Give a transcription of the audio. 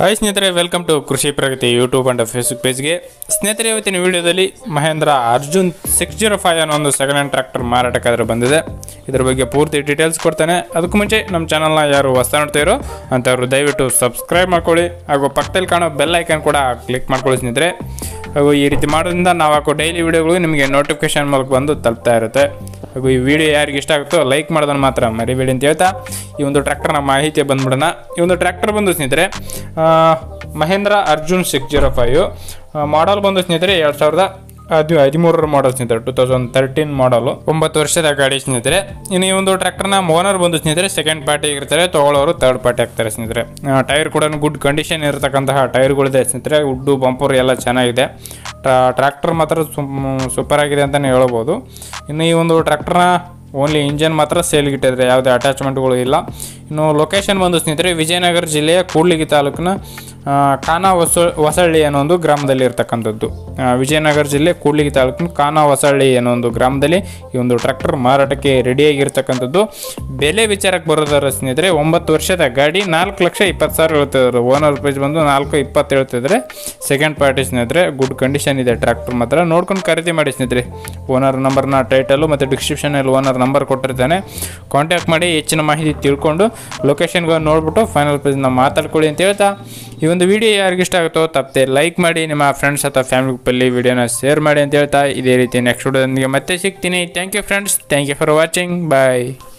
hi ಸ್ನೇಹಿತರೆ welcome to Krishi Pragati YouTube and Facebook ಪೇಜ್ಗೆ ಸ್ನೇಹಿತರೆ ಇವತ್ತಿನ ವಿಡಿಯೋದಲ್ಲಿ Mahindra Arjun six zero five ಅನ್ನೋ ಒಂದು ಸೆಕೆಂಡ್ ಹ್ಯಾಂಡ್ ಟ್ರ್ಯಾಕ್ಟರ್ ಮಾರಾಟಕ್ಕಾದ್ರೆ ಬಂದಿದೆ ಇದ್ರ ಬಗ್ಗೆ ಪೂರ್ತಿ ಡೀಟೇಲ್ಸ್ ಕೊಡ್ತಾನೆ ಅದಕ್ಕೂ ಮುಂಚೆ ನಮ್ಮ ಚಾನಲ್ನ ಯಾರು ಹೊಸ ನೋಡ್ತೀರೋ ಅಂಥವ್ರು ದಯವಿಟ್ಟು ಸಬ್ಸ್ಕ್ರೈಬ್ ಮಾಡ್ಕೊಳ್ಳಿ ಹಾಗೂ ಪಕ್ಕದಲ್ಲಿ ಕಾಣೋ ಬೆಲ್ ಐಕನ್ ಕೂಡ ಕ್ಲಿಕ್ ಮಾಡ್ಕೊಳ್ಳಿ ಸ್ನೇಹಿತರೆ ಹಾಗೂ ಈ ರೀತಿ ಮಾಡೋದ್ರಿಂದ ನಾವು ಹಾಕೋ ಡೈಲಿ ವಿಡಿಯೋಗಳು ನಿಮಗೆ ನೋಟಿಫಿಕೇಶನ್ ಮೂಲಕ ಬಂದು ತಲುಪ್ತಾ ಇರುತ್ತೆ ಹಾಗೂ ಈ ವಿಡಿಯೋ ಯಾರಿಗೆ ಇಷ್ಟ ಆಗುತ್ತೋ ಲೈಕ್ ಮಾಡೋದನ್ನು ಮಾತ್ರ ಮರಿಬೇಡಿ ಅಂತ ಹೇಳ್ತಾ ಈ ಒಂದು ಟ್ರ್ಯಾಕ್ಟರ್ನ ಮಾಹಿತಿ ಬಂದ್ಬಿಡೋಣ ಈ ಒಂದು ಟ್ರ್ಯಾಕ್ಟರ್ ಬಂದು ಸ್ನೇಹಿತರೆ ಆ, Mahindra Arjun six zero five model ಬಂದು ಸ್ನೇಹಿತರೆ ಎರಡು ಸಾವಿರದ ಹದಿ ಹದಿಮೂರರ ಮಾಡಲ್ ಸ್ನೇಹಿತರೆ ಟೂ ತೌಸಂಡ್ ತರ್ಟೀನ್ ಮಾಡಲು ಒಂಬತ್ತು ವರ್ಷದ ಗಾಡಿ ಸ್ನೇಹಿತರೆ ಇನ್ನು ಈ ಒಂದು ಟ್ರ್ಯಾಕ್ಟರ್ನ ಓನರ್ ಬಂದು ಸ್ನೇಹಿತರೆ ಸೆಕೆಂಡ್ ಪಾರ್ಟಿ ಇರ್ತಾರೆ ತೊಗೊಳ್ಳೋರು ತರ್ಡ್ ಪಾರ್ಟಿ ಆಗ್ತಾರೆ ಸ್ನೇಹಿತರೆ ಟೈರ್ ಕೂಡ ಗುಡ್ ಕಂಡೀಷನ್ ಇರತಕ್ಕಂತಹ ಟೈರ್ಗಳಿದೆ ಸ್ನೇಹಿತರೆ ಉಡ್ಡು ಬಂಪರ್ ಎಲ್ಲ ಚೆನ್ನಾಗಿದೆ ಟ್ರ್ಯಾಕ್ಟರ್ ಮಾತ್ರ ಸೂಪರ್ ಆಗಿದೆ ಅಂತಲೇ ಹೇಳ್ಬೋದು ಇನ್ನು ಈ ಒಂದು ಟ್ರ್ಯಾಕ್ಟರ್ನ ಓನ್ಲಿ ಇಂಜನ್ ಮಾತ್ರ ಸೇಲ್ಗೆ ಇಟ್ಟಿದ್ರೆ ಯಾವುದೇ ಅಟ್ಯಾಚ್ಮೆಂಟ್ಗಳು ಇಲ್ಲ ಇನ್ನು ಲೊಕೇಶನ್ ಬಂದು ಸ್ನೇಹಿತರೆ ವಿಜಯನಗರ ಜಿಲ್ಲೆಯ ಕೂಡ್ಲಿಗಿ ತಾಲೂಕಿನ ಆ, ಕಾನ ಹೊಸ ಹೊಸಳ್ಳಿ ಅನ್ನೋ ಒಂದು ಗ್ರಾಮದಲ್ಲಿ ಇರ್ತಕ್ಕಂಥದ್ದು ಆ, ವಿಜಯನಗರ ಜಿಲ್ಲೆ ಕೂಡ್ಲಿಗಿ ತಾಲೂಕಿನ ಕಾನ ಹೊಸಳ್ಳಿ ಅನ್ನೋ ಒಂದು ಗ್ರಾಮದಲ್ಲಿ ಈ ಒಂದು ಟ್ರ್ಯಾಕ್ಟರ್ ಮಾರಾಟಕ್ಕೆ ರೆಡಿಯಾಗಿರ್ತಕ್ಕಂಥದ್ದು ಬೆಲೆ ವಿಚಾರಕ್ಕೆ ಬರೋದಾರ ಸ್ನೇಹಿತರೆ ಒಂಬತ್ತು ವರ್ಷದ ಗಾಡಿ ನಾಲ್ಕು ಲಕ್ಷ ಇಪ್ಪತ್ತು ಸಾವಿರ ಹೇಳ್ತಿದ್ರು ಓನರ್ ಪ್ರೈಸ್ ಬಂದು ನಾಲ್ಕು ಇಪ್ಪತ್ತು ಹೇಳ್ತಿದ್ರೆ ಸೆಕೆಂಡ್ ಪಾರ್ಟಿ ಸ್ನೇಹಿತರೆ ಗುಡ್ ಕಂಡೀಷನ್ ಇದೆ ಟ್ರ್ಯಾಕ್ಟರ್ ಮಾತ್ರ ನೋಡ್ಕೊಂಡು ಖರೀದಿ ಮಾಡಿ ಸ್ನೇಹಿತರೆ ಓನರ್ ನಂಬರ್ನ ಟೈಟಲು ಮತ್ತು ಡಿಸ್ಕ್ರಿಪ್ಷನಲ್ಲಿ ಓನರ್ ನಂಬರ್ ಕೊಟ್ಟಿರ್ತಾನೆ ಕಾಂಟ್ಯಾಕ್ಟ್ ಮಾಡಿ ಹೆಚ್ಚಿನ ಮಾಹಿತಿ ತಿಳ್ಕೊಂಡು ಲೊಕೇಶನ್ಗೆ ನೋಡ್ಬಿಟ್ಟು ಫೈನಲ್ ಪ್ರೈಸ್ನ ಮಾತಾಡ್ಕೊಳ್ಳಿ ಅಂತ ಹೇಳ್ತಾ ಈ ಒಂದು ವಿಡಿಯೋ ಯಾರಿಗೆ ಇಷ್ಟ ಆಗುತ್ತೋ ತಪ್ಪದೆ ಲೈಕ್ ಮಾಡಿ ನಿಮ್ಮ ಫ್ರೆಂಡ್ಸ್ ಅಥವಾ ಫ್ಯಾಮಿಲಿ ಗ್ರೂಪಲ್ಲಿ ವಿಡಿಯೋನ ಶೇರ್ ಮಾಡಿ ಅಂತ ಹೇಳ್ತಾ ಇದೇ ರೀತಿ ನೆಕ್ಸ್ಟ್ ವಿಡಿಯೋದೊಂದಿಗೆ ಮತ್ತೆ ಸಿಗ್ತೀನಿ thank you friends thank you for watching bye